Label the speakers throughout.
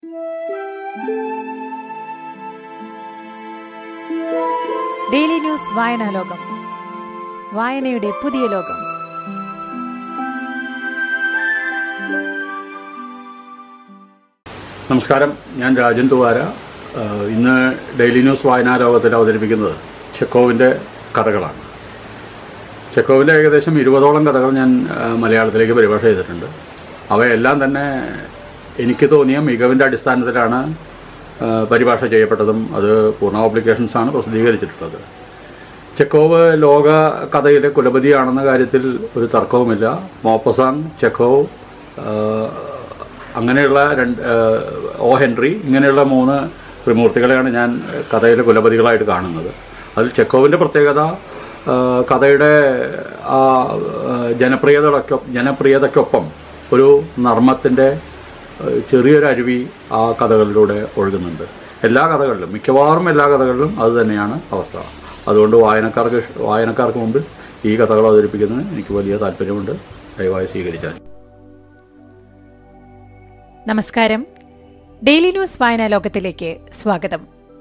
Speaker 1: daily News വായനാ ലോകം വായനയുടെ പുതിയ ലോകം
Speaker 2: നമസ്കാരം ഞാൻ രാജൻ തുവാര ഏഹ് ഇന്ന് ഡെയിലി ന്യൂസ് വായനാ ലോകത്തിൽ അവതരിപ്പിക്കുന്നത് ചെക്കോവിൻ്റെ കഥകളാണ് ചെക്കോവിൻ്റെ ഏകദേശം ഇരുപതോളം കഥകൾ ഞാൻ ഏഹ് മലയാളത്തിലേക്ക് പരിഭാഷ ചെയ്തിട്ടുണ്ട് അവയെല്ലാം തന്നെ എനിക്ക് തോന്നിയ മികവിൻ്റെ അടിസ്ഥാനത്തിലാണ് ഏഹ് പരിഭാഷ ചെയ്യപ്പെട്ടതും അത് പൂർണ്ണ പബ്ലിക്കേഷൻസാണ് പ്രസിദ്ധീകരിച്ചിട്ടുള്ളത് ചെക്കോവ് ലോക കഥയിലെ കുലപതിയാണെന്ന കാര്യത്തിൽ ഒരു തർക്കവുമില്ല മോപ്പസാൻ ചെക്കോവ് ആഹ്, അങ്ങനെയുള്ള രണ്ട് ആഹ്, ഓ ഹെൻറി ഇങ്ങനെയുള്ള മൂന്ന് ത്രിമൂർത്തികളെയാണ് ഞാൻ കഥയിലെ കുലപതികളായിട്ട് കാണുന്നത് അതിൽ ചെക്കോവിൻ്റെ പ്രത്യേകത ആഹ്, കഥയുടെ ആ ആഹ്, ജനപ്രിയതകളൊക്കെ ജനപ്രിയതയ്ക്കൊപ്പം ഒരു നർമ്മത്തിൻ്റെ ഏഹ് ചെറിയൊരു അരുവി ആ കഥകളിലൂടെ ഒഴുകുന്നുണ്ട് എല്ലാ കഥകളിലും മിക്കവാറും എല്ലാ കഥകളിലും അത് തന്നെയാണ് അവസ്ഥ അതുകൊണ്ട് വായനക്കാർക്ക് ഇഷ്- വായനക്കാർക്ക് മുമ്പിൽ ഈ കഥകൾ അവതരിപ്പിക്കുന്നതിന് എനിക്ക് വലിയ താല്പര്യമുണ്ട് ദയവായി സ്വീകരിച്ചാൽ
Speaker 1: നമസ്കാരം ഡെയിലി ന്യൂസ് വായനാ ലോകത്തിലേക്ക് സ്വാഗതം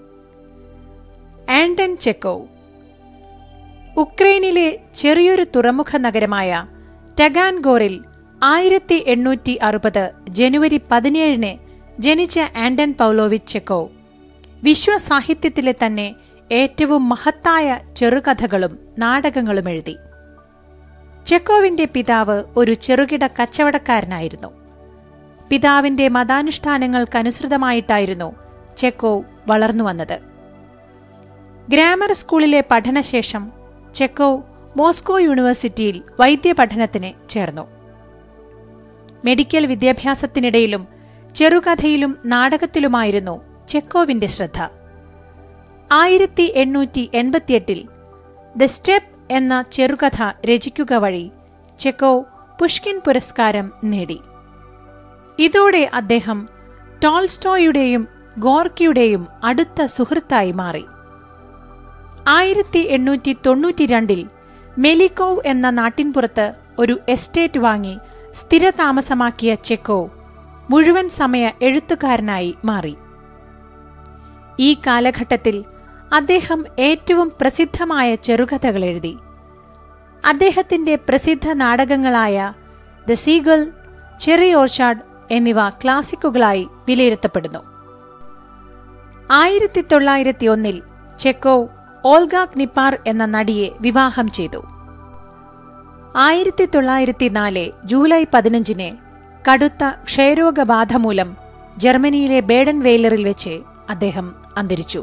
Speaker 1: ആൻഡൻ ചെക്കോവ് ഉക്രൈനിലെ ചെറിയൊരു തുറമുഖ നഗരമായ ടഗാൻഗോറിൽ ആയിരത്തി എണ്ണൂറ്റി അറുപത് ജനുവരി പതിനേഴിന് ജനിച്ച ആൻഡൻ പൗലോവിച്ച് ചെക്കോവ് വിശ്വസാഹിത്യത്തിലെ തന്നെ ഏറ്റവും മഹത്തായ ചെറുകഥകളും നാടകങ്ങളും എഴുതി ചെക്കോവിന്റെ പിതാവ് ഒരു ചെറുകിട കച്ചവടക്കാരനായിരുന്നു പിതാവിന്റെ മതാനുഷ്ഠാനങ്ങൾക്കനുസൃതമായിട്ടായിരുന്നു ചെക്കോവ് വളർന്നു വന്നത് ഗ്രാമർ സ്കൂളിലെ പഠനശേഷം ചെക്കോവ് മോസ്കോ യൂണിവേഴ്സിറ്റിയിൽ വൈദ്യപഠനത്തിന് ചേർന്നു മെഡിക്കൽ വിദ്യാഭ്യാസത്തിനിടയിലും ചെറുകഥയിലും നാടകത്തിലുമായിരുന്നു ചെക്കോവിന്റെ ശ്രദ്ധ ആയിരത്തി എണ്ണൂറ്റി എൺപത്തിയെട്ടിൽ ദ സ്റ്റെപ്പ് എന്ന ചെറുകഥ രചിക്കുക വഴി ചെക്കോവ് പുഷ്കിൻ പുരസ്കാരം നേടി ഇതോടെ അദ്ദേഹം ടോൾസ്റ്റോയുടെയും ഗോർക്കിയുടെയും അടുത്ത സുഹൃത്തായി മാറി ആയിരത്തി എണ്ണൂറ്റി തൊണ്ണൂറ്റിരണ്ടിൽ മെലിക്കോവ് എന്ന നാട്ടിൻപുറത്ത് ഒരു എസ്റ്റേറ്റ് വാങ്ങി സ്ഥിരതാമസമാക്കിയ ചെക്കോവ് മുഴുവൻ സമയ എഴുത്തുകാരനായി മാറി ഈ കാലഘട്ടത്തിൽ അദ്ദേഹം ഏറ്റവും പ്രസിദ്ധമായ ചെറുകഥകൾ എഴുതി അദ്ദേഹത്തിന്റെ പ്രസിദ്ധ നാടകങ്ങളായ ദ സീഗൾ ചെറി ഓർച്ചാർഡ് എന്നിവ ക്ലാസിക്കുകളായി വിലയിരുത്തപ്പെടുന്നു ആയിരത്തി തൊള്ളായിരത്തി ഒന്നിൽ ചെക്കോവ് ഓൾഗ ക്നിപ്പാർ എന്ന നടിയെ വിവാഹം ചെയ്തു ആയിരത്തി തൊള്ളായിരത്തി നാല് ജൂലൈ പതിനഞ്ചിന് കടുത്ത ക്ഷയരോഗബാധ മൂലം ജർമ്മനിയിലെ ബേഡൻ വെയിലറിൽ വെച്ച് അദ്ദേഹം അന്തരിച്ചു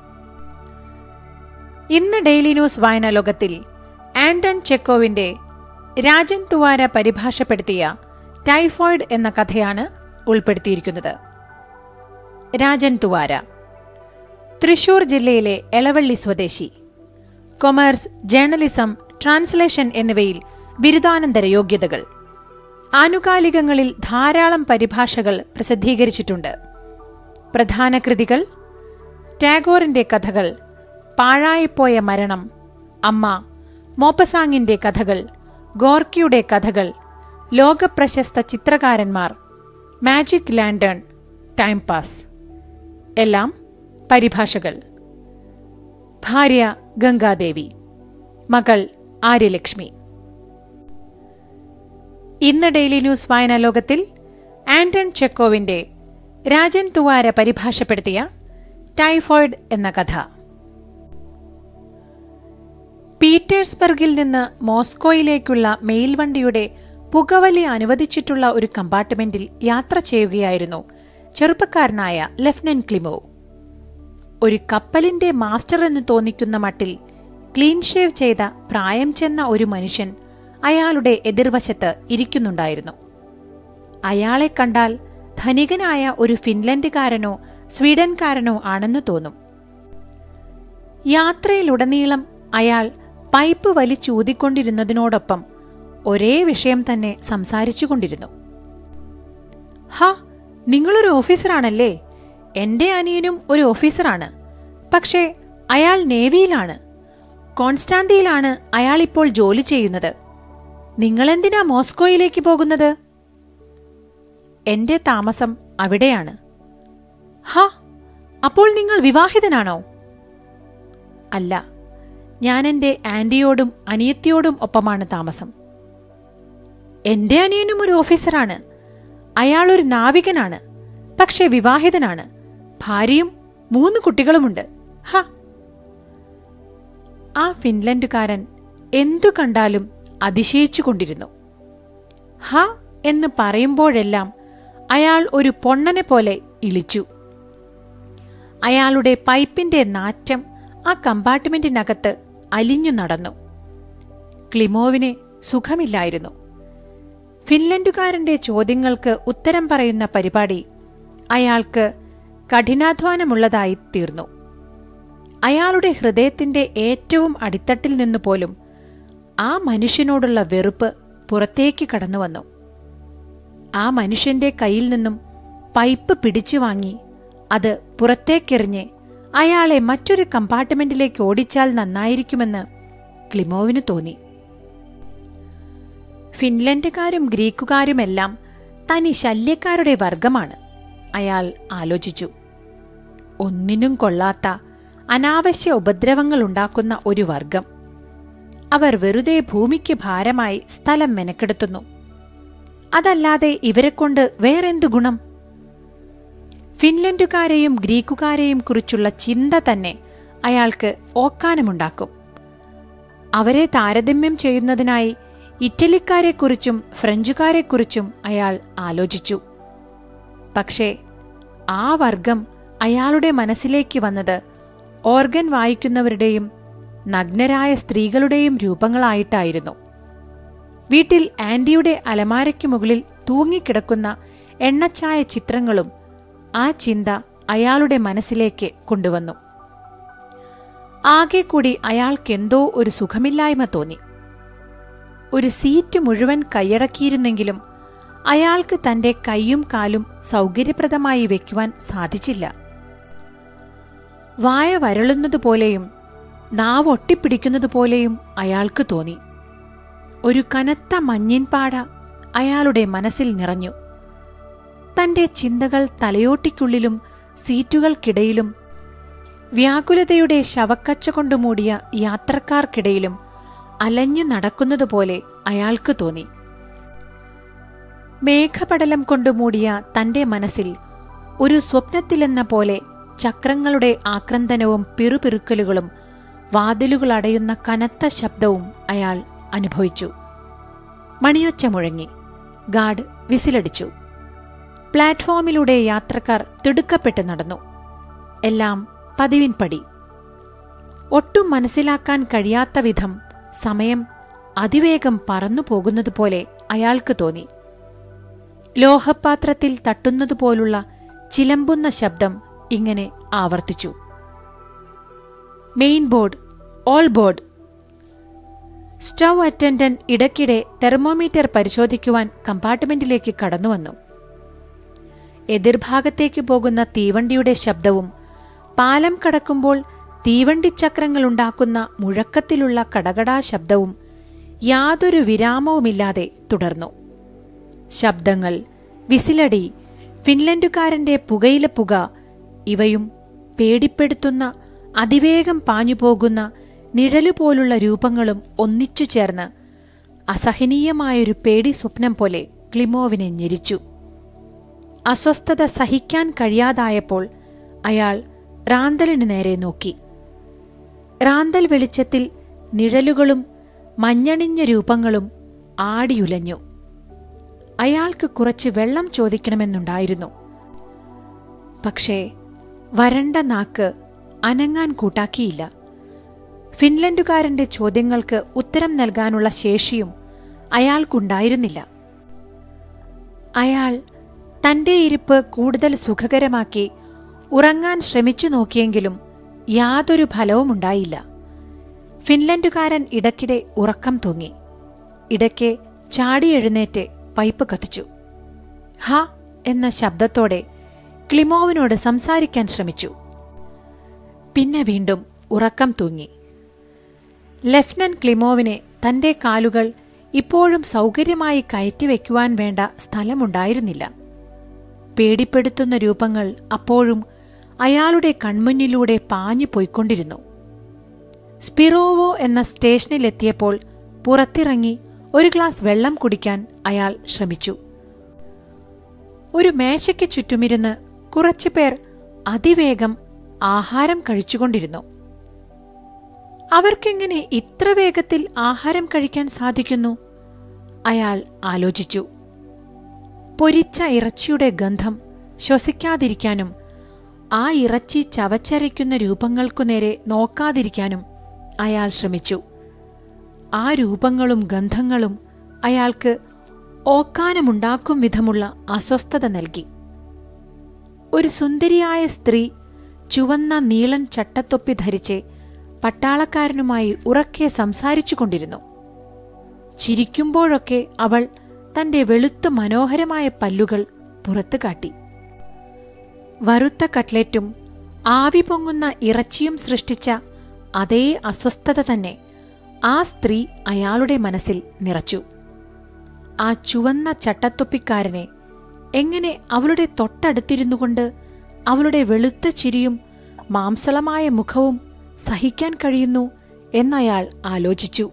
Speaker 1: ഇന്ന് ഡെയിലി ന്യൂസ് വായനാ ലോകത്തിൽ ആൻഡൺ ചെക്കോവിന്റെ രാജൻ തുവാര പരിഭാഷപ്പെടുത്തിയ ടൈഫോയിഡ് എന്ന കഥയാണ് ഉൾപ്പെടുത്തിയിരിക്കുന്നത് രാജൻ തുവാര തൃശൂർ ജില്ലയിലെ എളവള്ളി സ്വദേശി കൊമേഴ്സ് ജേർണലിസം ട്രാൻസ്ലേഷൻ എന്നിവയിൽ ബിരുദാനന്തര യോഗ്യതകൾ ആനുകാലികങ്ങളിൽ ധാരാളം പരിഭാഷകൾ പ്രസിദ്ധീകരിച്ചിട്ടുണ്ട് പ്രധാന കൃതികൾ ടാഗോറിന്റെ കഥകൾ പാഴായിപ്പോയ മരണം അമ്മ മോപ്പസാങ്ങിന്റെ കഥകൾ ഗോർക്കിയുടെ കഥകൾ ലോകപ്രശസ്ത ചിത്രകാരന്മാർ മാജിക് ലാൻഡേൺ ടൈം പാസ് എല്ലാം പരിഭാഷകൾ ഭാര്യ ഗംഗാദേവി മകൾ ആര്യലക്ഷ്മി ഇന്ന് ഡെയിലി ന്യൂസ് വായനാ ലോകത്തിൽ ആന്റൺ ചെക്കോവിന്റെ രാജൻ തുവാര പരിഭാഷപ്പെടുത്തിയ ടൈഫോയിഡ് എന്ന കഥ പീറ്റേഴ്സ്ബർഗിൽ നിന്ന് മോസ്കോയിലേക്കുള്ള മെയിൽ വണ്ടിയുടെ പുകവലി അനുവദിച്ചിട്ടുള്ള ഒരു കമ്പാർട്ട്മെന്റിൽ യാത്ര ചെയ്യുകയായിരുന്നു ചെറുപ്പക്കാരനായ ലഫ്റ്റനന്റ് ക്ലിമോ ഒരു കപ്പലിന്റെ മാസ്റ്റർ എന്ന് തോന്നിക്കുന്ന മട്ടിൽ ക്ലീൻ ഷേവ് ചെയ്ത പ്രായം ചെന്ന ഒരു മനുഷ്യൻ അയാളുടെ എതിർവശത്ത് ഇരിക്കുന്നുണ്ടായിരുന്നു അയാളെ കണ്ടാൽ ധനികനായ ഒരു ഫിൻലൻഡുകാരനോ സ്വീഡൻകാരനോ ആണെന്ന് തോന്നും യാത്രയിലുടനീളം അയാൾ പൈപ്പ് വലിച്ചൂതിക്കൊണ്ടിരുന്നതിനോടൊപ്പം ഒരേ വിഷയം തന്നെ സംസാരിച്ചുകൊണ്ടിരുന്നു ഹ നിങ്ങളൊരു ഓഫീസറാണല്ലേ എന്റെ അനിയനും ഒരു ഓഫീസറാണ് പക്ഷേ അയാൾ നേവിയിലാണ് കോൺസ്റ്റാന്തിയിലാണ് അയാൾ ഇപ്പോൾ ജോലി ചെയ്യുന്നത് നിങ്ങളെന്തിനാ മോസ്കോയിലേക്ക് പോകുന്നത് എന്റെ താമസം അവിടെയാണ് ഹ അപ്പോൾ നിങ്ങൾ വിവാഹിതനാണോ അല്ല ഞാൻ എൻ്റെ ആന്റിയോടും അനിയത്തിയോടും ഒപ്പമാണ് താമസം എന്റെ അനിയനും ഒരു ഓഫീസറാണ് അയാൾ ഒരു നാവികനാണ് പക്ഷേ വിവാഹിതനാണ് ഭാര്യയും മൂന്ന് കുട്ടികളുമുണ്ട് ഹ ആ ഫിൻലൻഡുകാരൻ എന്തു കണ്ടാലും അതിശയിച്ചുകൊണ്ടിരുന്നു ഹ എന്ന് പറയുമ്പോഴെല്ലാം അയാൾ ഒരു പൊണ്ണനെ പോലെ ഇളിച്ചു അയാളുടെ പൈപ്പിന്റെ നാറ്റം ആ കമ്പാർട്ട്മെന്റിനകത്ത് അലിഞ്ഞു നടന്നു ക്ലിമോവിന് സുഖമില്ലായിരുന്നു ഫിൻലൻഡുകാരന്റെ ചോദ്യങ്ങൾക്ക് ഉത്തരം പറയുന്ന പരിപാടി അയാൾക്ക് കഠിനാധ്വാനമുള്ളതായി തീർന്നു അയാളുടെ ഹൃദയത്തിന്റെ ഏറ്റവും അടിത്തട്ടിൽ നിന്നു പോലും ആ മനുഷ്യനോടുള്ള വെറുപ്പ് പുറത്തേക്ക് കടന്നുവന്നു ആ മനുഷ്യന്റെ കയ്യിൽ നിന്നും പൈപ്പ് പിടിച്ചു വാങ്ങി അത് പുറത്തേക്കെറിഞ്ഞ് അയാളെ മറ്റൊരു കമ്പാർട്ട്മെന്റിലേക്ക് ഓടിച്ചാൽ നന്നായിരിക്കുമെന്ന് ക്ലിമോവിന് തോന്നി ഫിൻലൻഡുകാരും ഗ്രീക്കുകാരുമെല്ലാം തനി ശല്യക്കാരുടെ വർഗമാണ് അയാൾ ആലോചിച്ചു ഒന്നിനും കൊള്ളാത്ത അനാവശ്യ ഉപദ്രവങ്ങൾ ഉണ്ടാക്കുന്ന ഒരു വർഗം അവർ വെറുതെ ഭൂമിക്ക് ഭാരമായി സ്ഥലം മെനക്കെടുത്തുന്നു അതല്ലാതെ ഇവരെക്കൊണ്ട് വേറെന്തു ഗുണം ഫിൻലൻഡുകാരെയും ഗ്രീക്കുകാരെയും കുറിച്ചുള്ള ചിന്ത തന്നെ അയാൾക്ക് ഓക്കാനമുണ്ടാക്കും അവരെ താരതമ്യം ചെയ്യുന്നതിനായി ഇറ്റലിക്കാരെക്കുറിച്ചും ഫ്രഞ്ചുകാരെക്കുറിച്ചും അയാൾ ആലോചിച്ചു പക്ഷേ ആ വർഗം അയാളുടെ മനസ്സിലേക്ക് വന്നത് ഓർഗൻ വായിക്കുന്നവരുടെയും നഗ്നരായ സ്ത്രീകളുടെയും രൂപങ്ങളായിട്ടായിരുന്നു വീട്ടിൽ ആന്റിയുടെ അലമാരയ്ക്ക് മുകളിൽ തൂങ്ങിക്കിടക്കുന്ന എണ്ണച്ചായ ചിത്രങ്ങളും ആ ചിന്ത അയാളുടെ മനസ്സിലേക്ക് കൊണ്ടുവന്നു ആകെ കൂടി അയാൾക്കെന്തോ ഒരു സുഖമില്ലായ്മ തോന്നി ഒരു സീറ്റ് മുഴുവൻ കൈയടക്കിയിരുന്നെങ്കിലും അയാൾക്ക് തന്റെ കൈയും കാലും സൗകര്യപ്രദമായി വെക്കുവാൻ സാധിച്ചില്ല വായ വരളുന്നതുപോലെയും നാവ് ഒട്ടിപ്പിടിക്കുന്നതുപോലെയും അയാൾക്ക് തോന്നി ഒരു കനത്ത മഞ്ഞിൻപാട അയാളുടെ മനസ്സിൽ നിറഞ്ഞു തന്റെ ചിന്തകൾ തലയോട്ടിക്കുള്ളിലും സീറ്റുകൾക്കിടയിലും വ്യാകുലതയുടെ ശവക്കച്ച കൊണ്ടു മൂടിയ യാത്രക്കാർക്കിടയിലും അലഞ്ഞു നടക്കുന്നതുപോലെ അയാൾക്ക് തോന്നി മേഘപടലം കൊണ്ടു മൂടിയ തന്റെ മനസ്സിൽ ഒരു സ്വപ്നത്തിലെന്ന പോലെ ചക്രങ്ങളുടെ ആക്രന്ദനവും പിറുപിറുക്കലുകളും വാതിലുകളടയുന്ന കനത്ത ശബ്ദവും അയാൾ അനുഭവിച്ചു മണിയൊച്ച മുഴങ്ങി ഗാർഡ് വിസിലടിച്ചു പ്ലാറ്റ്ഫോമിലൂടെ യാത്രക്കാർ തിടുക്കപ്പെട്ട് നടന്നു എല്ലാം പതിവിൻപടി ഒട്ടും മനസ്സിലാക്കാൻ കഴിയാത്ത വിധം സമയം അതിവേഗം പറന്നു പോകുന്നതുപോലെ അയാൾക്ക് തോന്നി ലോഹപാത്രത്തിൽ തട്ടുന്നതുപോലുള്ള ചിലമ്പുന്ന ശബ്ദം ഇങ്ങനെ ആവർത്തിച്ചു main board all board stove attendant ഇടയ്ക്കിടെ തെർമോമീറ്റർ പരിശോധിക്കുവാൻ കമ്പാർട്ട്മെന്റിലേക്ക് കടന്നുവന്നു എതിർഭാഗത്തേക്ക് പോകുന്ന തീവണ്ടിയുടെ ശബ്ദവും പാലം കടക്കുമ്പോൾ തീവണ്ടിച്ചക്രങ്ങളുണ്ടാക്കുന്ന മുഴക്കത്തിലുള്ള കടകടാ ശബ്ദവും യാതൊരു വിരാമവുമില്ലാതെ തുടർന്നു ശബ്ദങ്ങൾ വിസിലടി ഫിൻലൻഡുകാരന്റെ പുകയില പുക ഇവയും പേടിപ്പെടുത്തുന്ന അതിവേഗം പാഞ്ഞുപോകുന്ന നിഴലുപോലുള്ള രൂപങ്ങളും ഒന്നിച്ചു ചേർന്ന് അസഹനീയമായൊരു പേടി സ്വപ്നം പോലെ ക്ലിമോവിനെ ഞെരിച്ചു അസ്വസ്ഥത സഹിക്കാൻ കഴിയാതായപ്പോൾ അയാൾ റാന്തലിനു നേരെ നോക്കി റാന്തൽ വെളിച്ചത്തിൽ നിഴലുകളും മഞ്ഞണിഞ്ഞ രൂപങ്ങളും ആടിയുലഞ്ഞു അയാൾക്ക് കുറച്ച് വെള്ളം ചോദിക്കണമെന്നുണ്ടായിരുന്നു പക്ഷേ വരണ്ട നാക്ക് അനങ്ങാൻ കൂട്ടാക്കിയില്ല ഫിൻലൻഡുകാരന്റെ ചോദ്യങ്ങൾക്ക് ഉത്തരം നൽകാനുള്ള ശേഷിയും അയാൾക്കുണ്ടായിരുന്നില്ല അയാൾ തന്റെ ഇരിപ്പ് കൂടുതൽ സുഖകരമാക്കി ഉറങ്ങാൻ ശ്രമിച്ചു നോക്കിയെങ്കിലും യാതൊരു ഫലവുമുണ്ടായില്ല ഫിൻലൻഡുകാരൻ ഇടയ്ക്കിടെ ഉറക്കം തൂങ്ങി ഇടയ്ക്ക് ചാടി എഴുന്നേറ്റ് പൈപ്പ് കത്തിച്ചു ഹ എന്ന ശബ്ദത്തോടെ ക്ലിമോവിനോട് സംസാരിക്കാൻ ശ്രമിച്ചു പിന്നെ വീണ്ടും ഉറക്കം തൂങ്ങി ലഫ്റ്റനന്റ് ക്ലിമോവിനെ തന്റെ കാലുകൾ ഇപ്പോഴും സൗകര്യമായി കയറ്റിവെക്കുവാൻ വേണ്ട സ്ഥലമുണ്ടായിരുന്നില്ല പേടിപ്പെടുത്തുന്ന രൂപങ്ങൾ അപ്പോഴും അയാളുടെ കൺമുന്നിലൂടെ പാഞ്ഞു പോയിക്കൊണ്ടിരുന്നു സ്പിറോവോ എന്ന സ്റ്റേഷനിലെത്തിയപ്പോൾ പുറത്തിറങ്ങി ഒരു ഗ്ലാസ് വെള്ളം കുടിക്കാൻ അയാൾ ശ്രമിച്ചു ഒരു മേശയ്ക്ക് ചുറ്റുമിരുന്ന് കുറച്ചുപേർ അതിവേഗം ആഹാരം കഴിച്ചുകൊണ്ടിരുന്നു അവർക്കെങ്ങനെ ഇത്ര വേഗത്തിൽ ആഹാരം കഴിക്കാൻ സാധിക്കുന്നു അയാൾ ആലോചിച്ചു പൊരിച്ച ഇറച്ചിയുടെ ഗന്ധം ശ്വസിക്കാതിരിക്കാനും ആ ഇറച്ചി ചവച്ചരയ്ക്കുന്ന രൂപങ്ങൾക്കു നേരെ നോക്കാതിരിക്കാനും അയാൾ ശ്രമിച്ചു ആ രൂപങ്ങളും ഗന്ധങ്ങളും അയാൾക്ക് ഓക്കാനമുണ്ടാക്കും വിധമുള്ള അസ്വസ്ഥത നൽകി ഒരു സുന്ദരിയായ സ്ത്രീ ചുവന്ന നീളൻ ചട്ടത്തൊപ്പി ധരിച്ച് പട്ടാളക്കാരനുമായി ഉറക്കെ സംസാരിച്ചുകൊണ്ടിരുന്നു ചിരിക്കുമ്പോഴൊക്കെ അവൾ തന്റെ വെളുത്ത മനോഹരമായ പല്ലുകൾ പുറത്തു കാട്ടി വറുത്ത കട്ട്ലറ്റും ആവി പൊങ്ങുന്ന ഇറച്ചിയും സൃഷ്ടിച്ച അതേ അസ്വസ്ഥത തന്നെ ആ സ്ത്രീ അയാളുടെ മനസ്സിൽ നിറച്ചു ആ ചുവന്ന ചട്ടത്തൊപ്പിക്കാരനെ എങ്ങനെ അവളുടെ തൊട്ടടുത്തിരുന്നു കൊണ്ട് അവളുടെ വെളുത്ത ചിരിയും മാംസളമായ മുഖവും സഹിക്കാൻ കഴിയുന്നു എന്നയാൾ ആലോചിച്ചു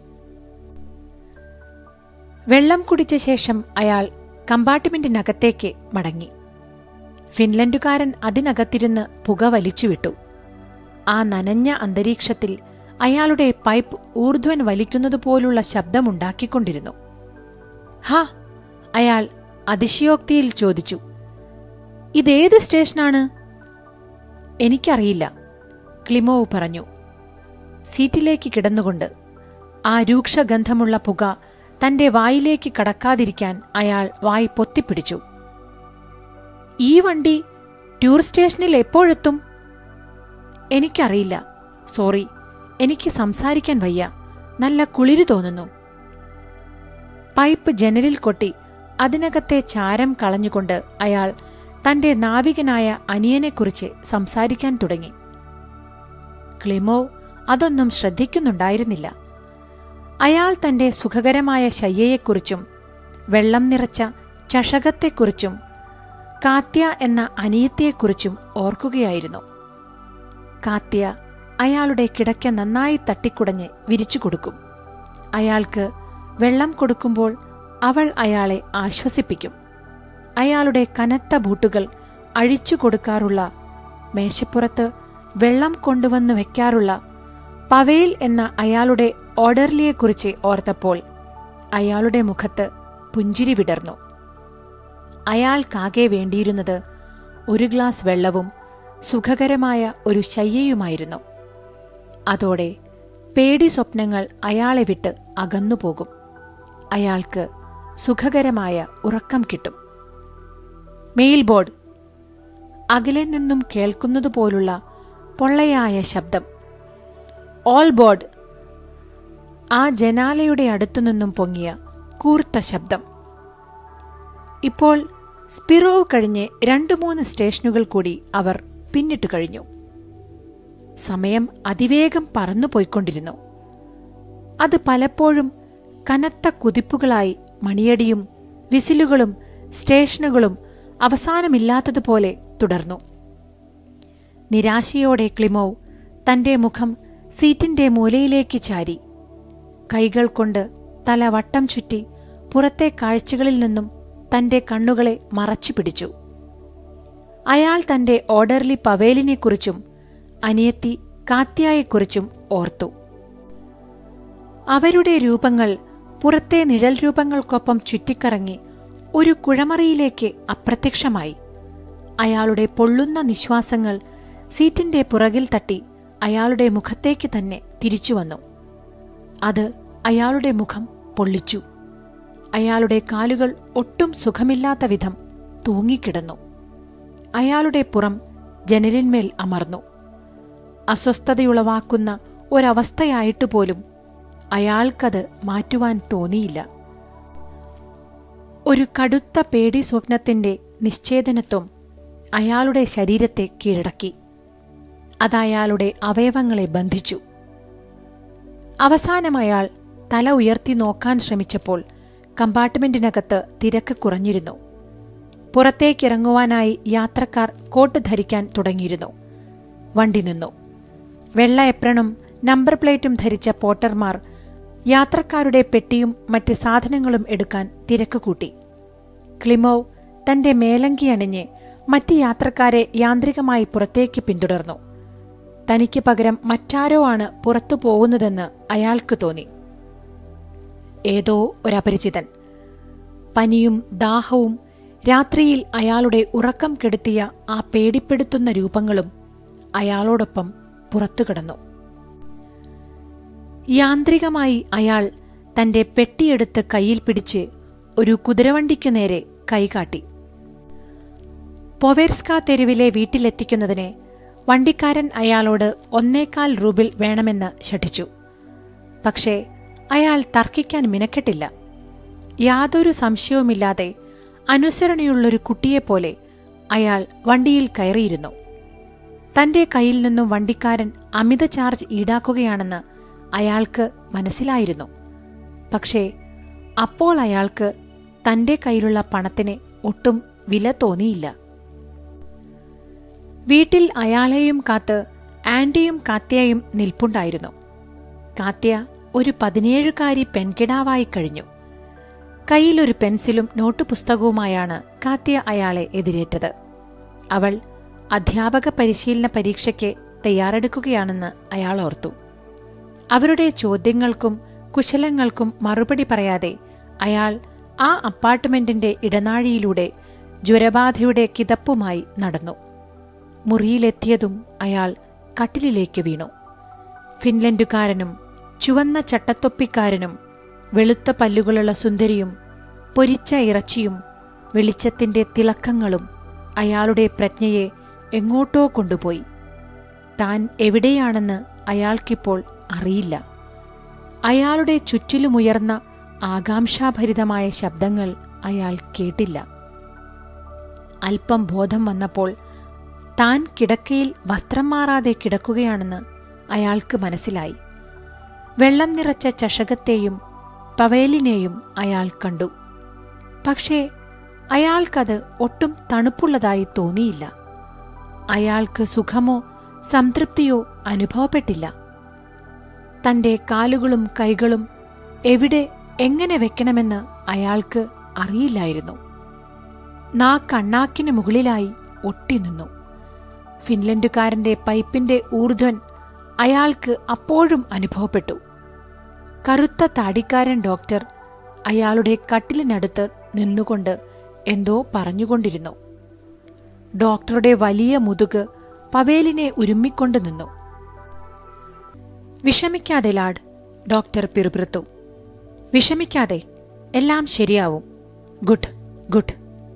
Speaker 1: വെള്ളം കുടിച്ച ശേഷം അയാൾ കമ്പാർട്ട്മെന്റിനകത്തേക്ക് മടങ്ങി ഫിൻലൻഡുകാരൻ അതിനകത്തിരുന്ന് പുക വലിച്ചുവിട്ടു ആ നനഞ്ഞ അന്തരീക്ഷത്തിൽ അയാളുടെ പൈപ്പ് ഊർധ്വൻ വലിക്കുന്നതുപോലുള്ള ശബ്ദമുണ്ടാക്കിക്കൊണ്ടിരുന്നു ഹാ അയാൾ അതിശയോക്തിയിൽ ചോദിച്ചു ഇതേത് സ്റ്റേഷനാണ് എനിക്കറിയില്ല ക്ലിമോവ് പറഞ്ഞു സീറ്റിലേക്ക് കിടന്നുകൊണ്ട് ആ രൂക്ഷഗന്ധമുള്ള പുക തന്റെ വായിലേക്ക് കടക്കാതിരിക്കാൻ അയാൾ വായി പൊത്തിപ്പിടിച്ചു ഈ വണ്ടി ടൂർ സ്റ്റേഷനിൽ എപ്പോഴെത്തും എനിക്കറിയില്ല സോറി എനിക്ക് സംസാരിക്കാൻ വയ്യ നല്ല കുളിരു തോന്നുന്നു പൈപ്പ് ജനലിൽ കൊട്ടി അതിനകത്തെ ചാരം കളഞ്ഞുകൊണ്ട് അയാൾ തന്റെ നാവികനായ അനിയനെക്കുറിച്ച് സംസാരിക്കാൻ തുടങ്ങി ക്ലിമോ അതൊന്നും ശ്രദ്ധിക്കുന്നുണ്ടായിരുന്നില്ല അയാൾ തന്റെ സുഖകരമായ ശയ്യയെക്കുറിച്ചും വെള്ളം നിറച്ച ചഷകത്തെക്കുറിച്ചും കാത്യ എന്ന അനിയത്തിയെക്കുറിച്ചും ഓർക്കുകയായിരുന്നു കാത്യ അയാളുടെ കിടക്ക നന്നായി തട്ടിക്കുടഞ്ഞ് വിരിച്ചു കൊടുക്കും അയാൾക്ക് വെള്ളം കൊടുക്കുമ്പോൾ അവൾ അയാളെ ആശ്വസിപ്പിക്കും അയാളുടെ കനത്ത ബൂട്ടുകൾ അഴിച്ചു കൊടുക്കാറുള്ള മേശപ്പുറത്ത് വെള്ളം കൊണ്ടുവന്ന് വെക്കാറുള്ള പവേൽ എന്ന അയാളുടെ ഓർഡർലിയെക്കുറിച്ച് ഓർത്തപ്പോൾ അയാളുടെ മുഖത്ത് പുഞ്ചിരി വിടർന്നു അയാൾക്കാകെ വേണ്ടിയിരുന്നത് ഒരു ഗ്ലാസ് വെള്ളവും സുഖകരമായ ഒരു ശയ്യയുമായിരുന്നു അതോടെ പേടി സ്വപ്നങ്ങൾ അയാളെ വിട്ട് അകന്നുപോകും അയാൾക്ക് സുഖകരമായ ഉറക്കം കിട്ടും മെയിൽ ബോർഡ് അകലെ നിന്നും കേൾക്കുന്നതുപോലുള്ള പൊള്ളയായ ശബ്ദം ഓൾ ബോർഡ് ആ ജനാലയുടെ അടുത്തുനിന്നും പൊങ്ങിയ കൂർത്ത ശബ്ദം ഇപ്പോൾ സ്പിറോവ് കഴിഞ്ഞ് രണ്ടു മൂന്ന് സ്റ്റേഷനുകൾ കൂടി അവർ പിന്നിട്ട് കഴിഞ്ഞു സമയം അതിവേഗം പറന്നുപോയിക്കൊണ്ടിരുന്നു അത് പലപ്പോഴും കനത്ത കുതിപ്പുകളായി മണിയടിയും വിസിലുകളും സ്റ്റേഷനുകളും അവസാനമില്ലാത്തതുപോലെ തുടർന്നു നിരാശയോടെ ക്ലിമോവ് തന്റെ മുഖം സീറ്റിന്റെ മൂലയിലേക്ക് ചാരി കൈകൾ കൊണ്ട് തല വട്ടം ചുറ്റി പുറത്തെ കാഴ്ചകളിൽ നിന്നും തന്റെ കണ്ണുകളെ മറച്ചു പിടിച്ചു അയാൾ തന്റെ ഓർഡർലി പവേലിനെക്കുറിച്ചും അനിയത്തി കാത്യായെക്കുറിച്ചും ഓർത്തു അവരുടെ രൂപങ്ങൾ പുറത്തെ നിഴൽ രൂപങ്ങൾക്കൊപ്പം ചുറ്റിക്കറങ്ങി ഒരു കുഴമറിയിലേക്ക് അപ്രത്യക്ഷമായി അയാളുടെ പൊള്ളുന്ന നിശ്വാസങ്ങൾ സീറ്റിന്റെ പുറകിൽ തട്ടി അയാളുടെ മുഖത്തേക്ക് തന്നെ തിരിച്ചുവന്നു അത് അയാളുടെ മുഖം പൊള്ളിച്ചു അയാളുടെ കാലുകൾ ഒട്ടും സുഖമില്ലാത്ത വിധം തൂങ്ങിക്കിടന്നു അയാളുടെ പുറം ജനലിന്മേൽ അമർന്നു അസ്വസ്ഥതയുളവാക്കുന്ന ഒരവസ്ഥയായിട്ട് പോലും അയാൾക്കത് മാറ്റുവാൻ തോന്നിയില്ല ഒരു കടുത്ത പേടി സ്വപ്നത്തിന്റെ നിശ്ചേതനത്വം അയാളുടെ ശരീരത്തെ കീഴടക്കി അതയാളുടെ അവയവങ്ങളെ ബന്ധിച്ചു അവസാനം അയാൾ തല ഉയർത്തി നോക്കാൻ ശ്രമിച്ചപ്പോൾ കമ്പാർട്ട്മെന്റിനകത്ത് തിരക്ക് കുറഞ്ഞിരുന്നു പുറത്തേക്കിറങ്ങുവാനായി യാത്രക്കാർ കോട്ട് ധരിക്കാൻ തുടങ്ങിയിരുന്നു വണ്ടി നിന്നു വെള്ള എപ്രണും നമ്പർ പ്ലേറ്റും ധരിച്ച പോട്ടർമാർ യാത്രക്കാരുടെ പെട്ടിയും മറ്റ് സാധനങ്ങളും എടുക്കാൻ തിരക്ക് കൂട്ടി ക്ലിമോവ് തന്റെ മേലങ്കി അണിഞ്ഞ് മറ്റ് യാത്രക്കാരെ യാന്ത്രികമായി പുറത്തേക്ക് പിന്തുടർന്നു തനിക്ക് പകരം മറ്റാരോ ആണ് പുറത്തു പോകുന്നതെന്ന് അയാൾക്ക് തോന്നി ഏതോ ഒരപരിചിതൻ പനിയും ദാഹവും രാത്രിയിൽ അയാളുടെ ഉറക്കം കെടുത്തിയ ആ പേടിപ്പെടുത്തുന്ന രൂപങ്ങളും അയാളോടൊപ്പം പുറത്തു കിടന്നു യാന്ത്രികമായി അയാൾ തന്റെ പെട്ടിയെടുത്ത് കയ്യിൽ പിടിച്ച് ഒരു കുതിരവണ്ടിക്ക് നേരെ കൈകാട്ടി പൊവേർസ്ക തെരുവിലെ വീട്ടിലെത്തിക്കുന്നതിന് വണ്ടിക്കാരൻ അയാളോട് ഒന്നേകാൽ റൂബിൾ വേണമെന്ന് ശഠിച്ചു പക്ഷേ അയാൾ തർക്കിക്കാൻ മിനക്കെട്ടില്ല യാതൊരു സംശയവുമില്ലാതെ അനുസരണയുള്ളൊരു കുട്ടിയെപ്പോലെ അയാൾ വണ്ടിയിൽ കയറിയിരുന്നു തന്റെ കയ്യിൽ നിന്നും വണ്ടിക്കാരൻ അമിത ചാർജ് ഈടാക്കുകയാണെന്ന് അയാൾക്ക് മനസ്സിലായിരുന്നു പക്ഷേ അപ്പോൾ അയാൾക്ക് തന്റെ കയ്യിലുള്ള പണത്തിന് ഒട്ടും വില തോന്നിയില്ല വീട്ടിൽ അയാളെയും കാത്ത് ആന്റിയും കാത്യയും നിൽപ്പുണ്ടായിരുന്നു കാത്യ ഒരു പതിനേഴുകാരി പെൺകിടാവായി കഴിഞ്ഞു കയ്യിലൊരു പെൻസിലും നോട്ട് പുസ്തകവുമായാണ് കാത്യ അയാളെ എതിരേറ്റത് അവൾ അധ്യാപക പരിശീലന പരീക്ഷയ്ക്ക് തയ്യാറെടുക്കുകയാണെന്ന് അയാൾ ഓർത്തു അവരുടെ ചോദ്യങ്ങൾക്കും കുശലങ്ങൾക്കും മറുപടി പറയാതെ അയാൾ ആ അപ്പാർട്ട്മെന്റിന്റെ ഇടനാഴിയിലൂടെ ജ്വരബാധയുടെ കിതപ്പുമായി നടന്നു മുറിയിലെത്തിയതും അയാൾ കട്ടിലിലേക്ക് വീണു ഫിൻലൻഡുകാരനും ചുവന്ന ചട്ടത്തൊപ്പിക്കാരനും വെളുത്ത പല്ലുകളുള്ള സുന്ദരിയും പൊരിച്ച ഇറച്ചിയും വെളിച്ചത്തിന്റെ തിളക്കങ്ങളും അയാളുടെ പ്രജ്ഞയെ എങ്ങോട്ടോ കൊണ്ടുപോയി താൻ എവിടെയാണെന്ന് അയാൾക്കിപ്പോൾ അറിയില്ല അയാളുടെ ചുറ്റിലുമുയർന്ന ആകാംക്ഷാഭരിതമായ ശബ്ദങ്ങൾ അയാൾ കേട്ടില്ല അല്പം ബോധം വന്നപ്പോൾ താൻ കിടക്കയിൽ വസ്ത്രം മാറാതെ കിടക്കുകയാണെന്ന് അയാൾക്ക് മനസ്സിലായി വെള്ളം നിറച്ച ചഷകത്തെയും പവേലിനെയും അയാൾ കണ്ടു പക്ഷേ അയാൾക്കത് ഒട്ടും തണുപ്പുള്ളതായി തോന്നിയില്ല അയാൾക്ക് സുഖമോ സംതൃപ്തിയോ അനുഭവപ്പെട്ടില്ല തന്റെ കാലുകളും കൈകളും എവിടെ എങ്ങനെ വെക്കണമെന്ന് അയാൾക്ക് അറിയില്ലായിരുന്നു നാ കണ്ണാക്കിന് മുകളിലായി ഒട്ടിനിന്നു ഫിൻലൻഡുകാരന്റെ പൈപ്പിന്റെ ഊർധ്വൻ അയാൾക്ക് അപ്പോഴും അനുഭവപ്പെട്ടു കറുത്ത താടിക്കാരൻ ഡോക്ടർ അയാളുടെ കട്ടിലിനടുത്ത് നിന്നുകൊണ്ട് എന്തോ പറഞ്ഞുകൊണ്ടിരുന്നു ഡോക്ടറുടെ വലിയ മുതുക് പവേലിനെ ഉരുമ്മിക്കൊണ്ട് നിന്നു വിഷമിക്കാതെ ലാഡ് ഡോക്ടർ പിറുപിറുത്തു വിഷമിക്കാതെ എല്ലാം ശരിയാവും ഗുഡ് ഗുഡ്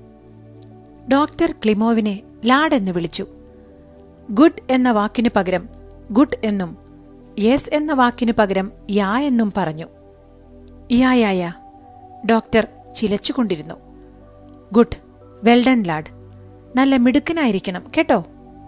Speaker 1: ഡോക്ടർ ക്ലിമോവിനെ ലാഡ് എന്ന് വിളിച്ചു ഗുഡ് എന്ന വാക്കിനു പകരം ഗുഡ് എന്നും യെസ് എന്ന വാക്കിനു പകരം യാ എന്നും പറഞ്ഞു യാ യാ യാ ഡോക്ടർ ചിലച്ചുകൊണ്ടിരുന്നു ഗുഡ് വെൽഡൺ ലാഡ് നല്ല മിടുക്കനായിരിക്കണം കേട്ടോ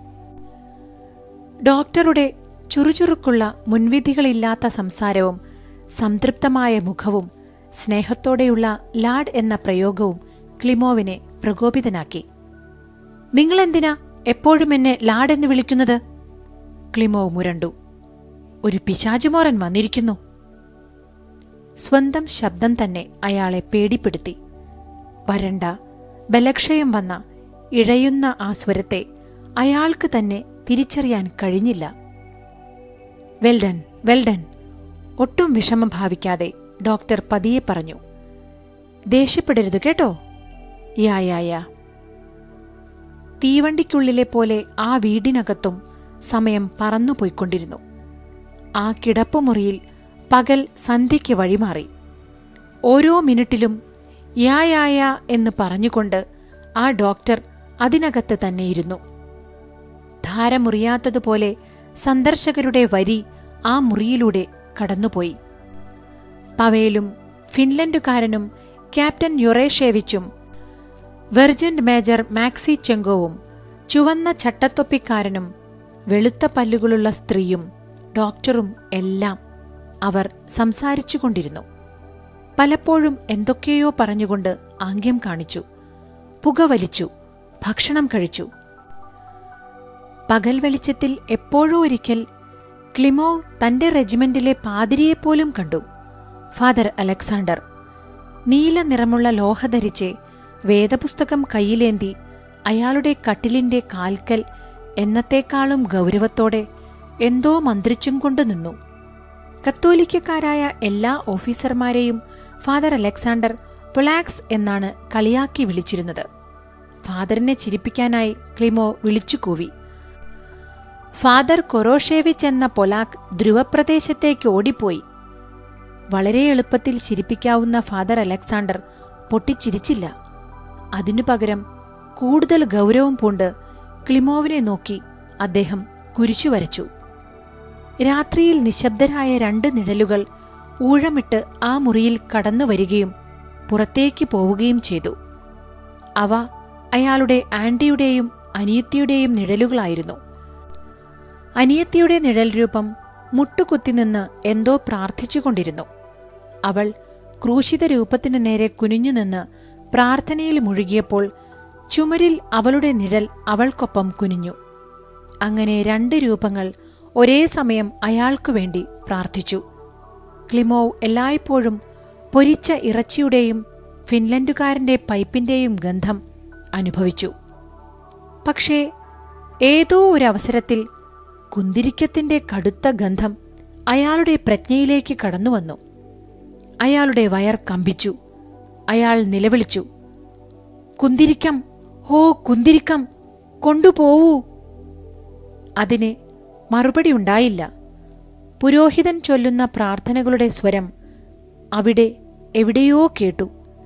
Speaker 1: ഡോക്ടറുടെ ചുറുചുറുക്കുള്ള മുൻവിധികളില്ലാത്ത സംസാരവും സംതൃപ്തമായ മുഖവും സ്നേഹത്തോടെയുള്ള ലാഡ് എന്ന പ്രയോഗവും ക്ലിമോവിനെ പ്രകോപിതനാക്കി നിങ്ങളെന്തിനാ എപ്പോഴും എന്നെ ലാഡ് എന്ന് വിളിക്കുന്നത് ക്ലിമോവ് മുരണ്ടു ഒരു പിശാചുമോറൻ വന്നിരിക്കുന്നു സ്വന്തം ശബ്ദം തന്നെ അയാളെ പേടിപ്പെടുത്തി വരണ്ട ബലക്ഷയം വന്ന ഇഴയുന്ന ആ സ്വരത്തെ അയാൾക്ക് തന്നെ തിരിച്ചറിയാൻ കഴിഞ്ഞില്ല വെൽഡൻ വെൽഡൻ ഒട്ടും വിഷമം ഭാവിക്കാതെ ഡോക്ടർ പതിയെ പറഞ്ഞു ദേഷ്യപ്പെടരുത് കേട്ടോ യാ യാ യാ തീവണ്ടിക്കുള്ളിലെ പോലെ ആ വീടിനകത്തും സമയം പറന്നുപോയിക്കൊണ്ടിരുന്നു ആ കിടപ്പുമുറിയിൽ പകൽ സന്ധ്യയ്ക്ക് വഴിമാറി ഓരോ മിനിറ്റിലും യാ യാ യാ എന്ന് പറഞ്ഞുകൊണ്ട് ആ ഡോക്ടർ അതിനകത്ത് തന്നെ ഇരുന്നു ധാരമുറിയാത്തതുപോലെ സന്ദർശകരുടെ വരി ആ മുറിയിലൂടെ കടന്നുപോയി പവേലും ഫിൻലൻഡുകാരനും ക്യാപ്റ്റൻ യുറേഷേവിച്ചും വെർജന്റ് മേജർ മാക്സി ചെങ്കോവും ചുവന്ന ചട്ടത്തൊപ്പിക്കാരനും വെളുത്ത പല്ലുകളുള്ള സ്ത്രീയും ഡോക്ടറും എല്ലാം അവർ സംസാരിച്ചുകൊണ്ടിരുന്നു പലപ്പോഴും എന്തൊക്കെയോ പറഞ്ഞുകൊണ്ട് ആംഗ്യം കാണിച്ചു പുകവലിച്ചു ഭക്ഷണം കഴിച്ചു പകൽ വെളിച്ചത്തിൽ എപ്പോഴോ ഒരിക്കൽ ക്ലിമോ തന്റെ റെജിമെന്റിലെ പാതിരിയെപ്പോലും കണ്ടു ഫാദർ അലക്സാണ്ടർ നീല നിറമുള്ള ലോഹ ധരിച്ച് വേദപുസ്തകം കയ്യിലേന്തി അയാളുടെ കട്ടിലിന്റെ കാൽക്കൽ എന്നത്തേക്കാളും ഗൗരവത്തോടെ എന്തോ മന്ത്രിച്ചും കൊണ്ടു നിന്നു കത്തോലിക്കക്കാരായ എല്ലാ ഓഫീസർമാരെയും ഫാദർ അലക്സാണ്ടർ പൊലാക്സ് എന്നാണ് കളിയാക്കി വിളിച്ചിരുന്നത് ഫാദറിനെ ചിരിപ്പിക്കാനായി ക്ലിമോ വിളിച്ചുകൂവി ഫാദർ കൊറോഷേവിച്ച് എന്ന പൊലാക്ക് ധ്രുവപ്രദേശത്തേക്ക് ഓടിപ്പോയി വളരെ എളുപ്പത്തിൽ ചിരിപ്പിക്കാവുന്ന ഫാദർ അലക്സാണ്ടർ പൊട്ടിച്ചിരിച്ചില്ല അതിനു പകരം കൂടുതൽ ഗൗരവം പൂണ്ട് ക്ലിമോവിനെ നോക്കി അദ്ദേഹം കുരിശു വരച്ചു രാത്രിയിൽ നിശബ്ദരായ രണ്ട് നിഴലുകൾ ഊഴമിട്ട് ആ മുറിയിൽ കടന്നു വരികയും പുറത്തേക്ക് പോവുകയും ചെയ്തു അവ അയാളുടെ ആന്റിയുടെയും അനിയത്തിയുടെയും നിഴലുകളായിരുന്നു അനിയത്തിയുടെ നിഴൽ രൂപം മുട്ടുകുത്തി നിന്ന് എന്തോ പ്രാർത്ഥിച്ചുകൊണ്ടിരുന്നു അവൾ ക്രൂശിത രൂപത്തിനു നേരെ കുനിഞ്ഞു നിന്ന് പ്രാർത്ഥനയിൽ മുഴുകിയപ്പോൾ ചുമരിൽ അവളുടെ നിഴൽ അവൾക്കൊപ്പം കുനിഞ്ഞു അങ്ങനെ രണ്ട് രൂപങ്ങൾ ഒരേ സമയം അയാൾക്കു വേണ്ടി പ്രാർത്ഥിച്ചു ക്ലിമോവ് എല്ലായ്പ്പോഴും പൊരിച്ച ഇറച്ചിയുടെയും ഫിൻലൻഡുകാരന്റെ പൈപ്പിന്റെയും ഗന്ധം അനുഭവിച്ചു പക്ഷേ ഏതോ ഒരു അവസരത്തിൽ കുന്തിരിക്കത്തിന്റെ കടുത്ത ഗന്ധം അയാളുടെ പ്രജ്ഞയിലേക്ക് കടന്നുവന്നു അയാളുടെ വയർ കമ്പിച്ചു അയാൾ നിലവിളിച്ചു കുന്തിരിക്കം ഹോ കുന്തിരിക്കം കൊണ്ടുപോവൂ അതിന് മറുപടി ഉണ്ടായില്ല പുരോഹിതൻ ചൊല്ലുന്ന പ്രാർത്ഥനകളുടെ സ്വരം അവിടെ എവിടെയോ കേട്ടു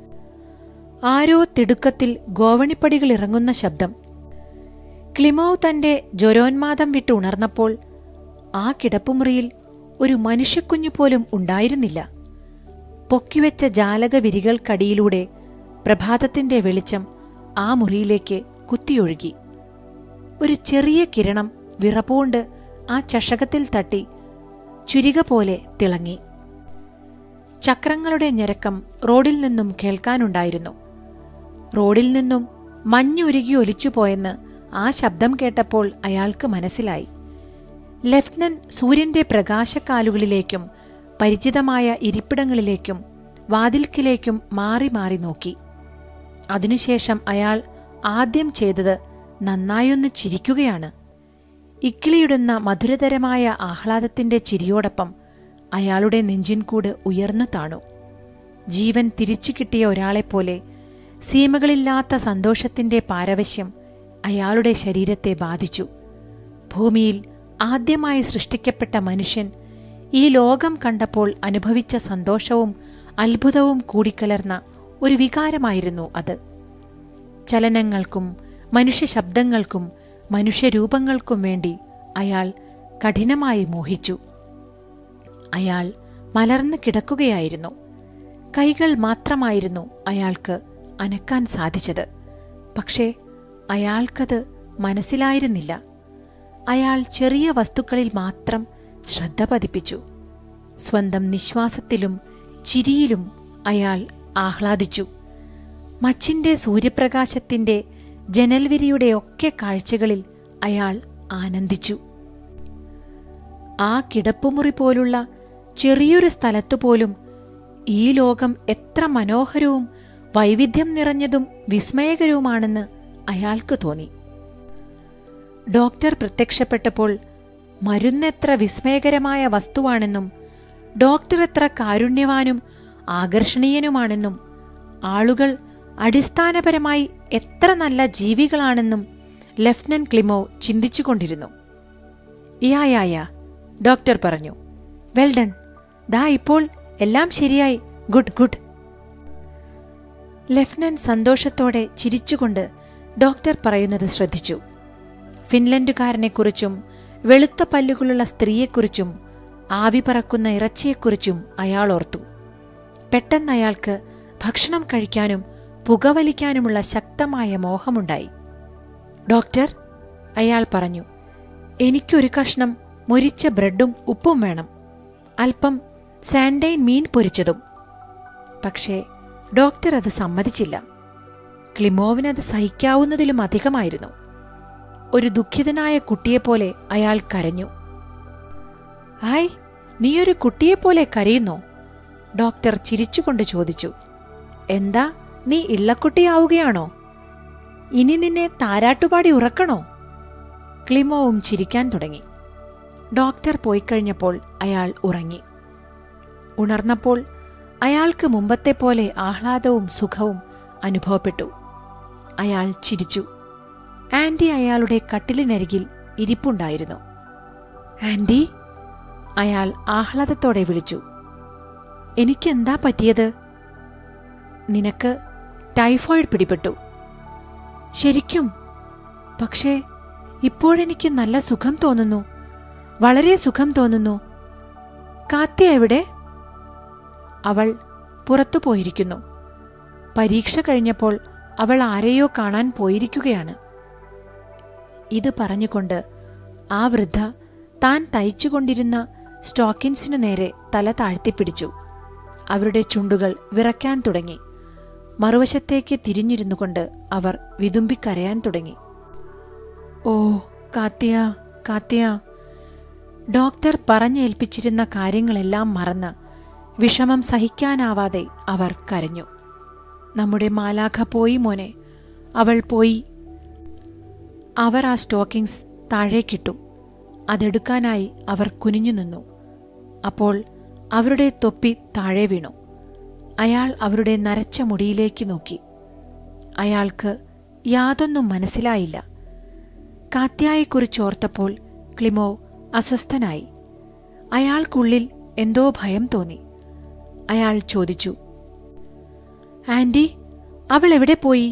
Speaker 1: ആരോ തിടുക്കത്തിൽ ഗോവണിപ്പടികൾ ഇറങ്ങുന്ന ശബ്ദം ക്ലിമോവ് തന്റെ ജ്വരോന്മാദം വിട്ട് ഉണർന്നപ്പോൾ ആ കിടപ്പുമുറിയിൽ ഒരു മനുഷ്യക്കുഞ്ഞു പോലും ഉണ്ടായിരുന്നില്ല പൊക്കിവെച്ച ജാലക വിരികൾക്കടിയിലൂടെ പ്രഭാതത്തിന്റെ വെളിച്ചം ആ മുറിയിലേക്ക് കുത്തിയൊഴുകി ഒരു ചെറിയ കിരണം വിറപൂണ്ട് ആ ചഷകത്തിൽ തട്ടി ചുരിക പോലെ തിളങ്ങി ചക്രങ്ങളുടെ ഞരക്കം റോഡിൽ നിന്നും കേൾക്കാനുണ്ടായിരുന്നു റോഡിൽ നിന്നും മഞ്ഞുരുകി ഒലിച്ചുപോയെന്ന് ആ ശബ്ദം കേട്ടപ്പോൾ അയാൾക്ക് മനസ്സിലായി ലഫ്റ്റനന്റ് സൂര്യന്റെ പ്രകാശക്കാലുകളിലേക്കും പരിചിതമായ ഇരിപ്പിടങ്ങളിലേക്കും വാതിൽക്കിലേക്കും മാറി മാറി നോക്കി അതിനുശേഷം അയാൾ ആദ്യം ചെയ്തത് നന്നായൊന്ന് ചിരിക്കുകയാണ് ഇക്കിളിയിടുന്ന മധുരതരമായ ആഹ്ലാദത്തിന്റെ ചിരിയോടൊപ്പം അയാളുടെ നെഞ്ചിൻകൂട് ഉയർന്നു താണു ജീവൻ തിരിച്ചു കിട്ടിയ ഒരാളെപ്പോലെ സീമകളില്ലാത്ത സന്തോഷത്തിന്റെ പാരവശ്യം അയാളുടെ ശരീരത്തെ ബാധിച്ചു ഭൂമിയിൽ ആദ്യമായി സൃഷ്ടിക്കപ്പെട്ട മനുഷ്യൻ ഈ ലോകം കണ്ടപ്പോൾ അനുഭവിച്ച സന്തോഷവും അത്ഭുതവും കൂടിക്കലർന്ന ഒരു വികാരമായിരുന്നു അത് ചലനങ്ങൾക്കും മനുഷ്യ ശബ്ദങ്ങൾക്കും മനുഷ്യരൂപങ്ങൾക്കും വേണ്ടി അയാൾ കഠിനമായി മോഹിച്ചു അയാൾ മലർന്നു കിടക്കുകയായിരുന്നു കൈകൾ മാത്രമായിരുന്നു അയാൾക്ക് അനക്കാൻ സാധിച്ചത് പക്ഷേ അയാൾക്കത് മനസ്സിലായിരുന്നില്ല അയാൾ ചെറിയ വസ്തുക്കളിൽ മാത്രം ശ്രദ്ധ പതിപ്പിച്ചു സ്വന്തം നിശ്വാസത്തിലും ചിരിയിലും അയാൾ ആഹ്ലാദിച്ചു മച്ചിന്റെ സൂര്യപ്രകാശത്തിന്റെ ജനൽവിരിയുടെ ഒക്കെ കാഴ്ചകളിൽ അയാൾ ആനന്ദിച്ചു ആ കിടപ്പുമുറി പോലുള്ള ചെറിയൊരു സ്ഥലത്തുപോലും ഈ ലോകം എത്ര മനോഹരവും വൈവിധ്യം നിറഞ്ഞതും വിസ്മയകരവുമാണെന്ന് അയാൾക്ക് തോന്നി ഡോക്ടർ പ്രത്യക്ഷപ്പെട്ടപ്പോൾ മരുന്നെത്ര വിസ്മയകരമായ വസ്തുവാണെന്നും ഡോക്ടർ എത്ര കാരുണ്യവാനും ആകർഷണീയനുമാണെന്നും ആളുകൾ അടിസ്ഥാനപരമായി എത്ര നല്ല ജീവികളാണെന്നും ലഫ്റ്റനന്റ് ക്ലിമോ ചിന്തിച്ചുകൊണ്ടിരുന്നു യായായ ഡോക്ടർ പറഞ്ഞു വെൽ ഡൺ ദാ ഇപ്പോൾ എല്ലാം ശരിയായി ഗുഡ് ഗുഡ് ലഫ്റ്റനന്റ് സന്തോഷത്തോടെ ചിരിച്ചുകൊണ്ട് ഡോക്ടർ പറയുന്നത് ശ്രദ്ധിച്ചു ഫിൻലൻഡുകാരനെക്കുറിച്ചും വെളുത്ത പല്ലുകളുള്ള സ്ത്രീയെക്കുറിച്ചും ആവി പറക്കുന്ന ഇറച്ചിയെക്കുറിച്ചും അയാൾ ഓർത്തു പെട്ടെന്ന് അയാൾക്ക് ഭക്ഷണം കഴിക്കാനും പുകവലിക്കാനുമുള്ള ശക്തമായ മോഹമുണ്ടായി ഡോക്ടർ അയാൾ പറഞ്ഞു എനിക്കൊരു കഷ്ണം മൊരിച്ച ബ്രെഡും ഉപ്പും വേണം അല്പം സാൻഡൈൻ മീൻ പൊരിച്ചതും പക്ഷേ ഡോക്ടർ അത് സമ്മതിച്ചില്ല ക്ലിമോവിനത് സഹിക്കാവുന്നതിലും അധികമായിരുന്നു ഒരു ദുഃഖിതനായ കുട്ടിയെപ്പോലെ അയാൾ കരഞ്ഞു ഹായ് നീയൊരു കുട്ടിയെപ്പോലെ കരയുന്നോ ഡോക്ടർ ചിരിച്ചുകൊണ്ട് ചോദിച്ചു എന്താ നീ ഇള്ളക്കുട്ടിയാവുകയാണോ ഇനി നിന്നെ താരാട്ടുപാടി ഉറക്കണോ ക്ലിമോവും ചിരിക്കാൻ തുടങ്ങി ഡോക്ടർ പോയിക്കഴിഞ്ഞപ്പോൾ അയാൾ ഉറങ്ങി ഉണർന്നപ്പോൾ അയാൾക്ക് മുമ്പത്തെ പോലെ ആഹ്ലാദവും സുഖവും അനുഭവപ്പെട്ടു അയാൾ ചിരിച്ചു ആൻഡി അയാളുടെ കട്ടിലിനരികിൽ ഇരിപ്പുണ്ടായിരുന്നു ആൻഡി അയാൾ ആഹ്ലാദത്തോടെ വിളിച്ചു എനിക്കെന്താ പറ്റിയത് നിനക്ക് ടൈഫോയിഡ് പിടിപെട്ടു ശരിക്കും പക്ഷേ ഇപ്പോഴെനിക്ക് നല്ല സുഖം തോന്നുന്നു വളരെ സുഖം തോന്നുന്നു കാത്യ എവിടെ അവൾ പുറത്തു പോയിരിക്കുന്നു പരീക്ഷ കഴിഞ്ഞപ്പോൾ അവൾ ആരെയോ കാണാൻ പോയിരിക്കുകയാണ് ഇത് പറഞ്ഞുകൊണ്ട് ആ വൃദ്ധ താൻ തയ്ച്ചുകൊണ്ടിരുന്ന സ്റ്റോക്കിൻസിനു നേരെ തല താഴ്ത്തിപ്പിടിച്ചു അവരുടെ ചുണ്ടുകൾ വിറയ്ക്കാൻ തുടങ്ങി മറുവശത്തേക്ക് തിരിഞ്ഞിരുന്നു കൊണ്ട് അവർ വിതുമ്പിക്കരയാൻ തുടങ്ങി ഓ കാത്തിയ കാത്തിയ ഡോക്ടർ പറഞ്ഞേൽപ്പിച്ചിരുന്ന കാര്യങ്ങളെല്ലാം മറന്ന് വിഷമം സഹിക്കാനാവാതെ അവർ കരഞ്ഞു നമ്മുടെ മാലാഖ പോയി മോനെ അവൾ പോയി അവർ ആ സ്റ്റോക്കിങ്സ് താഴേക്കിട്ടു അതെടുക്കാനായി അവർ കുനിഞ്ഞു നിന്നു അപ്പോൾ അവരുടെ തൊപ്പി താഴെ വീണു അയാൾ അവരുടെ നരച്ച മുടിയിലേക്ക് നോക്കി അയാൾക്ക് യാതൊന്നും മനസ്സിലായില്ല കാത്യായെക്കുറിച്ചോർത്തപ്പോൾ ക്ലിമോ അസ്വസ്ഥനായി അയാൾക്കുള്ളിൽ എന്തോ ഭയം തോന്നി അയാൾ ചോദിച്ചു ആന്റി അവൾ എവിടെ പോയി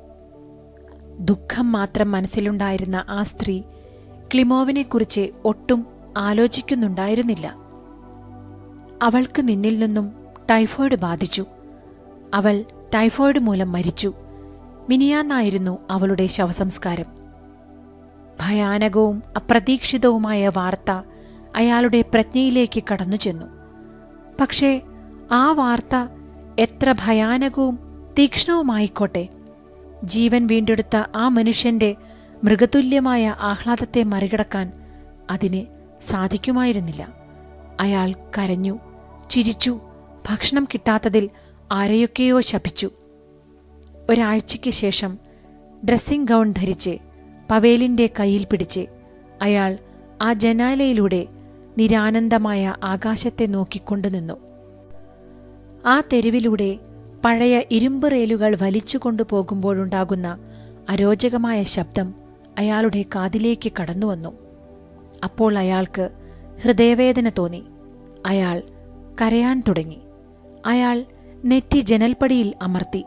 Speaker 1: ദുഃഖം മാത്രം മനസ്സിലുണ്ടായിരുന്ന ആ സ്ത്രീ ക്ലിമോവിനെക്കുറിച്ച് ഒട്ടും ആലോചിക്കുന്നുണ്ടായിരുന്നില്ല അവൾക്ക് നിന്നിൽ നിന്നും ടൈഫോയിഡ് ബാധിച്ചു അവൾ ടൈഫോയിഡ് മൂലം മരിച്ചു മിനിയാന്നായിരുന്നു അവളുടെ ശവസംസ്കാരം ഭയാനകവും അപ്രതീക്ഷിതവുമായ വാർത്ത അയാളുടെ പ്രജ്ഞയിലേക്ക് കടന്നു ചെന്നു പക്ഷേ ആ വാർത്ത എത്ര ഭയാനകവും തീക്ഷ്ണവുമായിക്കോട്ടെ ജീവൻ വീണ്ടെടുത്ത ആ മനുഷ്യന്റെ മൃഗതുല്യമായ ആഹ്ലാദത്തെ മറികടക്കാൻ അതിന് സാധിക്കുമായിരുന്നില്ല അയാൾ കരഞ്ഞു ചിരിച്ചു ഭക്ഷണം കിട്ടാത്തതിൽ ആരെയൊക്കെയോ ശപിച്ചു ഒരാഴ്ചയ്ക്ക് ശേഷം ഡ്രസ്സിംഗ് ഗൗൺ ധരിച്ച് പവേലിന്റെ കയ്യിൽ പിടിച്ച് അയാൾ ആ ജനാലയിലൂടെ നിരാനന്ദമായ ആകാശത്തെ നോക്കിക്കൊണ്ടു നിന്നു ആ തെരുവിലൂടെ പഴയ ഇരുമ്പ് റെയിലുകൾ വലിച്ചുകൊണ്ടു പോകുമ്പോഴുണ്ടാകുന്ന അരോചകമായ ശബ്ദം അയാളുടെ കാതിലേക്ക് കടന്നുവന്നു അപ്പോൾ അയാൾക്ക് ഹൃദയവേദന തോന്നി അയാൾ കരയാൻ തുടങ്ങി അയാൾ നെറ്റി ജനൽപ്പടിയിൽ അമർത്തി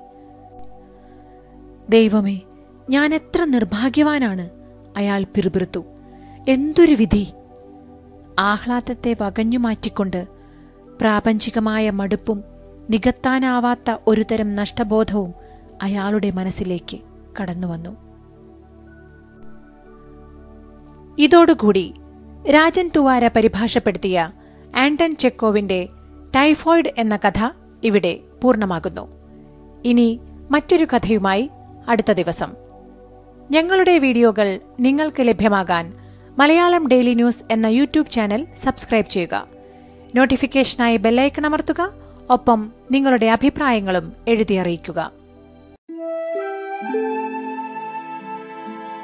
Speaker 1: ദൈവമേ ഞാൻ എത്ര നിർഭാഗ്യവാനാണ് അയാൾ പിറുപിറുത്തു എന്തൊരു വിധി ആഹ്ലാദത്തെ വകഞ്ഞുമാറ്റിക്കൊണ്ട് പ്രാപഞ്ചികമായ മടുപ്പും നികത്താനാവാത്ത ഒരുതരം നഷ്ടബോധവും അയാളുടെ മനസ്സിലേക്ക് കടന്നുവന്നു ഇതോടുകൂടി രാജൻ തുവാര പരിഭാഷപ്പെടുത്തിയ ആന്റൺ ചെക്കോവിന്റെ ടൈഫോയിഡ് എന്ന കഥ ഇവിടെ പൂർണ്ണമാകുന്നു ഇനി മറ്റൊരു കഥയുമായി അടുത്ത ദിവസം ഞങ്ങളുടെ വീഡിയോകൾ നിങ്ങൾക്ക് ലഭ്യമാകാൻ മലയാളം ഡെയിലി ന്യൂസ് എന്ന യൂട്യൂബ് ചാനൽ സബ്സ്ക്രൈബ് ചെയ്യുക നോട്ടിഫിക്കേഷനായി ബെല്ലൈക്കൺ അമർത്തുക ഒപ്പം നിങ്ങളുടെ അഭിപ്രായങ്ങളും എഴുതി അറിയിക്കുക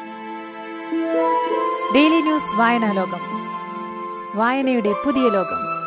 Speaker 1: ഡെയിലി ന്യൂസ് വായനാലോകം വായനയുടെ പുതിയ ലോകം